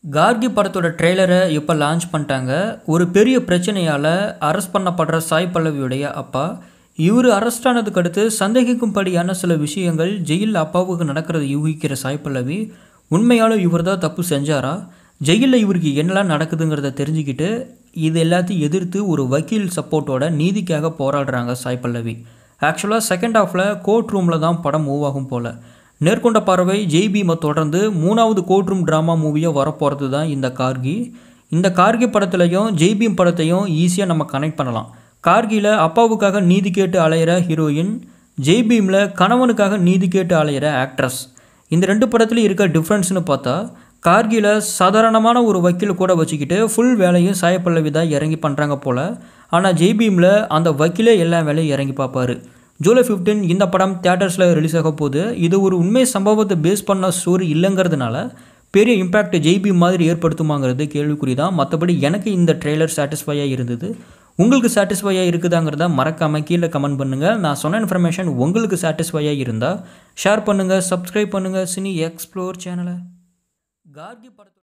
கார்கி படத்தோட ட்ரெய்லரை இப்போ லான்ச் பண்ணிட்டாங்க ஒரு பெரிய பிரச்சனையால் அரெஸ்ட் பண்ணப்படுற சாய் பல்லவியுடைய அப்பா இவர் அரெஸ்ட் ஆனதுக்கு அடுத்து சந்தேகிக்கும்படியான சில விஷயங்கள் ஜெயிலில் அப்பாவுக்கு நடக்கிறத யூகிக்கிற சாய் பல்லவி உண்மையாலும் இவர் தான் தப்பு செஞ்சாரா ஜெயிலில் இவருக்கு என்னெல்லாம் நடக்குதுங்கிறத தெரிஞ்சுக்கிட்டு இது எல்லாத்தையும் எதிர்த்து ஒரு வக்கீல் சப்போர்ட்டோட நீதிக்காக போராடுறாங்க சாய் பல்லவி ஆக்சுவலாக செகண்ட் ஹாஃபில் கோர்ட் ரூமில் தான் படம் மூவ் ஆகும் போல் நேர்கொண்ட பார்வை ஜெய் பீமை தொடர்ந்து மூணாவது கோர்ட் ரூம் ட்ராமா மூவியாக வரப்போகிறது தான் இந்த கார்கி இந்த கார்கி படத்துலையும் ஜெய் பீம் படத்தையும் ஈஸியாக நம்ம கனெக்ட் பண்ணலாம் கார்கியில் அப்பாவுக்காக நீதி கேட்டு அலையிற ஹீரோயின் ஜெய் பீமில் கணவனுக்காக நீதி கேட்டு அலையிற ஆக்ட்ரஸ் இந்த ரெண்டு படத்துலையும் இருக்க டிஃப்ரென்ஸ்னு பார்த்தா கார்கியில் சாதாரணமான ஒரு வக்கீல் கூட வச்சுக்கிட்டு ஃபுல் வேலையும் சாயப்பல்லவி தான் இறங்கி பண்ணுறாங்க போல் ஆனால் ஜெய் பீமில் அந்த வக்கீலே எல்லா வேலையும் இறங்கி பார்ப்பாரு ஜூலை ஃபிஃப்டீன் இந்த படம் தியேட்டர்ஸில் ரிலீஸ் ஆக போகுது இது ஒரு உண்மை சம்பவத்தை பேஸ் பண்ண ஸ்டோரி இல்லைங்கிறதுனால பெரிய இம்பேக்ட் ஜெய்பி மாதிரி ஏற்படுத்துமாங்கிறது கேள்விக்குறி தான் மற்றபடி எனக்கு இந்த ட்ரெய்லர் சாட்டிஸ்ஃபையாக இருந்தது உங்களுக்கு சாட்டிஸ்ஃபையாக இருக்குதாங்கிறத மறக்காமல் கீழே கமெண்ட் பண்ணுங்கள் நான் சொன்ன இன்ஃபர்மேஷன் உங்களுக்கு சாட்டிஸ்ஃபையாக இருந்தால் ஷேர் பண்ணுங்கள் சப்ஸ்கிரைப் பண்ணுங்கள் சினி எக்ஸ்ப்ளோர் சேனலை கார்கி படத்தோட